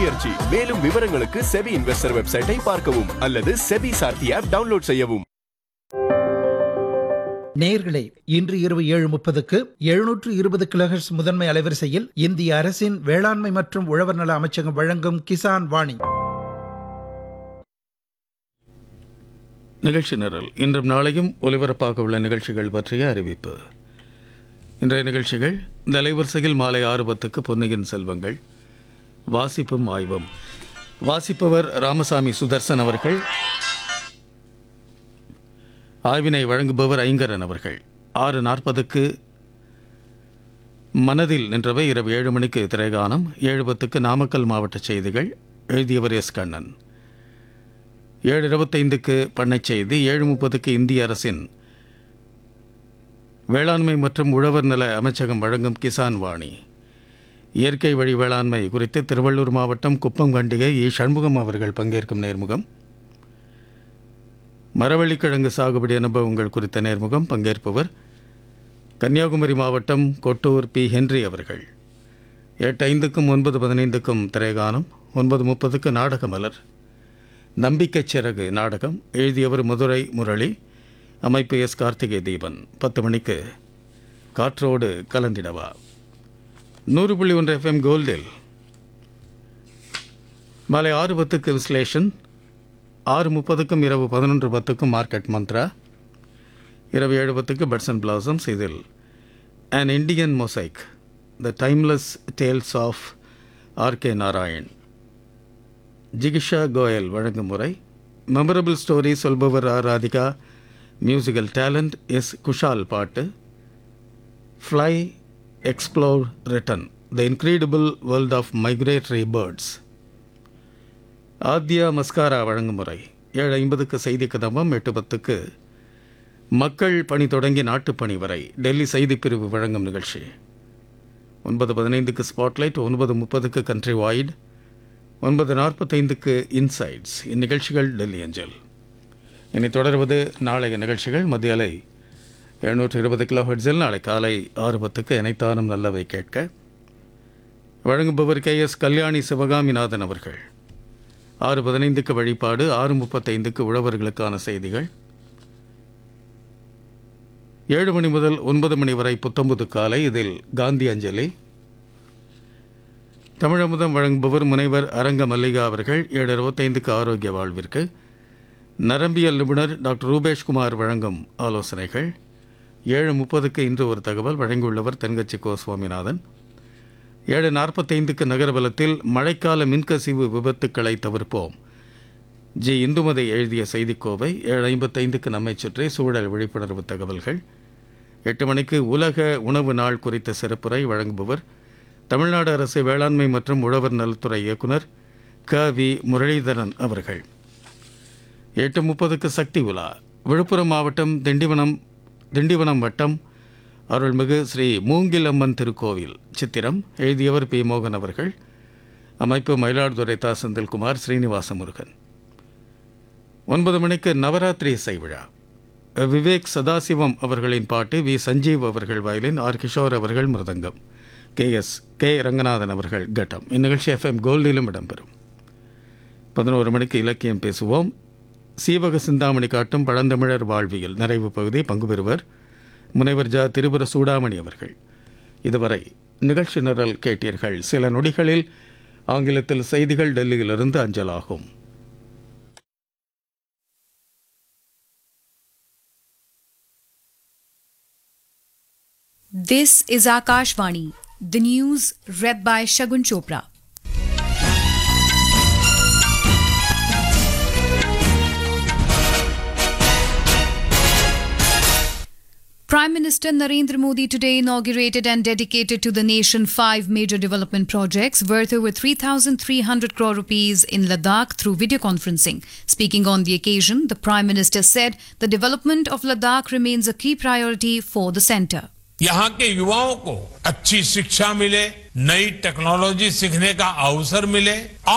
முயற்சி மேலும் விவரங்களுக்கு செபி இன்வெஸ்டர் வெப்சைட்டை பார்க்கவும் அல்லது செபி சார்த்தி ஆப் டவுன்லோட் செய்யவும் நேயர்களே இன்று இரவு ஏழு முப்பதுக்கு எழுநூற்று இருபது கிலோஹெர்ட்ஸ் முதன்மை அலைவரிசையில் இந்திய அரசின் வேளாண்மை மற்றும் உழவர் நல அமைச்சகம் வழங்கும் கிசான் வாணி நிகழ்ச்சி நிரல் இன்றும் நாளையும் ஒலிபரப்பாக உள்ள நிகழ்ச்சிகள் பற்றிய அறிவிப்பு இன்றைய நிகழ்ச்சிகள் இந்த அலைவரிசையில் மாலை ஆறு பத்துக்கு பொன்னியின் செல்வங்கள் வாசிப்பும் ஆய்வும் வாசிப்பவர் ராமசாமி சுதர்சன் அவர்கள் ஆய்வினை வழங்குபவர் ஐங்கரன் அவர்கள் ஆறு நாற்பதுக்கு மனதில் நின்றவை இரவு ஏழு மணிக்கு திரைகானம் ஏழு பத்துக்கு நாமக்கல் மாவட்ட செய்திகள் எழுதியவர் எஸ் கண்ணன் ஏழு இருபத்தைந்துக்கு பண்ணைச் செய்தி ஏழு முப்பதுக்கு இந்திய அரசின் வேளாண்மை மற்றும் உழவர் நல அமைச்சகம் வழங்கும் கிசான் வாணி இயற்கை வழி வேளாண்மை குறித்து திருவள்ளூர் மாவட்டம் குப்பம் கண்டிகை இ சண்முகம் அவர்கள் பங்கேற்கும் நேர்முகம் மரவள்ளிக்கிழங்கு சாகுபடி அனுபவங்கள் குறித்த நேர்முகம் பங்கேற்பவர் கன்னியாகுமரி மாவட்டம் கொட்டூர் பி ஹென்றி அவர்கள் எட்டு ஐந்துக்கும் ஒன்பது பதினைந்துக்கும் திரைகானம் ஒன்பது முப்பதுக்கு நாடக மலர் நம்பிக்கைச் சிறகு நாடகம் எழுதியவர் மதுரை முரளி அமைப்பு எஸ் கார்த்திகை தீபன் பத்து மணிக்கு காற்றோடு கலந்திடவா நூறு புள்ளி ஒன்று எஃப்எம் கோல்டில் மாலை ஆறு பத்துக்கு விஸ்லேஷன் ஆறு முப்பதுக்கும் இரவு பதினொன்று பத்துக்கும் மார்க்கெட் மந்த்ரா இரவு ஏழு பத்துக்கு பட்ஸ் அண்ட் பிளாசம்ஸ் இதில் an Indian mosaic the timeless tales of R K Narayan ஜிகிஷா கோயல் வழங்கும் முறை மெமரபிள் ஸ்டோரி சொல்பவர் R Radhika musical talent S Kushal பாட்டு fly explore return the incredible world of migratory birds Aadya Mascara வழங்கும் முறை ஏழு ஐம்பதுக்கு செய்தி கதம்பம் எட்டு பத்துக்கு மக்கள் பணி தொடங்கி நாட்டுப்பணி வரை டெல்லி செய்திப் பிரிவு வழங்கும் நிகழ்ச்சி ஒன்பது பதினைந்துக்கு ஸ்பாட்லைட் ஒன்பது முப்பதுக்கு கண்ட்ரி வாய்ட் ஒன்பது நாற்பத்தைந்துக்கு இன்சைட்ஸ் இந்நிகழ்ச்சிகள் டெல்லி அஞ்சல் இனி தொடர்வது நாளைய நிகழ்ச்சிகள் மத்திய அலை எழுநூற்று இருபது கிலோ ஹெட்ஸில் நாளை காலை ஆறு பத்துக்கு இணைத்தானும் நல்லவை கேட்க வழங்குபவர் கே எஸ் கல்யாணி சிவகாமிநாதன் அவர்கள் ஆறு பதினைந்துக்கு வழிபாடு ஆறு முப்பத்தைந்துக்கு உழவர்களுக்கான செய்திகள் ஏழு மணி முதல் ஒன்பது மணி வரை புத்தம்புது காலை இதில் காந்தி அஞ்சலி தமிழமுதம் வழங்குபவர் முனைவர் அரங்க மல்லிகா அவர்கள் ஏழு இருபத்தைந்துக்கு ஆரோக்கிய வாழ்விற்கு நரம்பியல் நிபுணர் டாக்டர் ரூபேஷ்குமார் வழங்கும் ஆலோசனைகள் ஏழு முப்பதுக்கு இன்று ஒரு தகவல் வழங்கியுள்ளவர் தென்கட்சி கோ சுவாமிநாதன் ஏழு நாற்பத்தைந்துக்கு நகரபலத்தில் மழைக்கால மின்கசிவு விபத்துக்களை தவிர்ப்போம் ஜி இந்துமதி எழுதிய செய்திக்கோவை ஏழு ஐம்பத்தைந்துக்கு நம்மை சுற்றி சூழல் விழிப்புணர்வு தகவல்கள் எட்டு மணிக்கு உலக உணவு நாள் குறித்த சிறப்புரை வழங்குபவர் தமிழ்நாடு அரசு வேளாண்மை மற்றும் உழவர் நலத்துறை இயக்குனர் க வி முரளிதரன் அவர்கள் எட்டு முப்பதுக்கு சக்தி உலா விழுப்புரம் மாவட்டம் திண்டிவனம் திண்டிவனம் வட்டம் அருள்மிகு ஸ்ரீ மூங்கிலம்மன் திருக்கோவில் சித்திரம் எழுதியவர் பி மோகன் அவர்கள் அமைப்பு மயிலாடுதுறை தா செந்தில்குமார் ஸ்ரீனிவாச முருகன் ஒன்பது மணிக்கு நவராத்திரி இசை விழா விவேக் சதாசிவம் அவர்களின் பாட்டு வி சஞ்சீவ் அவர்கள் வயலின் ஆர் கிஷோர் அவர்கள் mridangam K S K Ranganathan அவர்கள் கட்டம் இந்நிகழ்ச்சி எஃப்எம் கோல்டிலும் இடம்பெறும் பதினோரு மணிக்கு இலக்கியம் பேசுவோம் சீவக சிந்தாமணி காட்டும் பழந்தமிழர் வாழ்வியல் நிறைவு பகுதி பங்கு பெறுவர் முனைவர் ஜா திருபுர சூடாமணி அவர்கள் இதுவரை நிகழ்ச்சி நிரல் கேட்டீர்கள் சில நொடிகளில் ஆங்கிலத்தில் செய்திகள் டெல்லியிலிருந்து அஞ்சலாகும் This is Akashvani, the news read by Shagun Chopra. Prime Minister Narendra Modi today inaugurated and dedicated to the nation five major development projects worth over 3,300 crore rupees in Ladakh through video conferencing. Speaking on the occasion, the Prime Minister said the development of Ladakh remains a key priority for the centre. यहाँ के युवाओं को अच्छी शिक्षा मिले नई technology सीखने का अवसर मिले और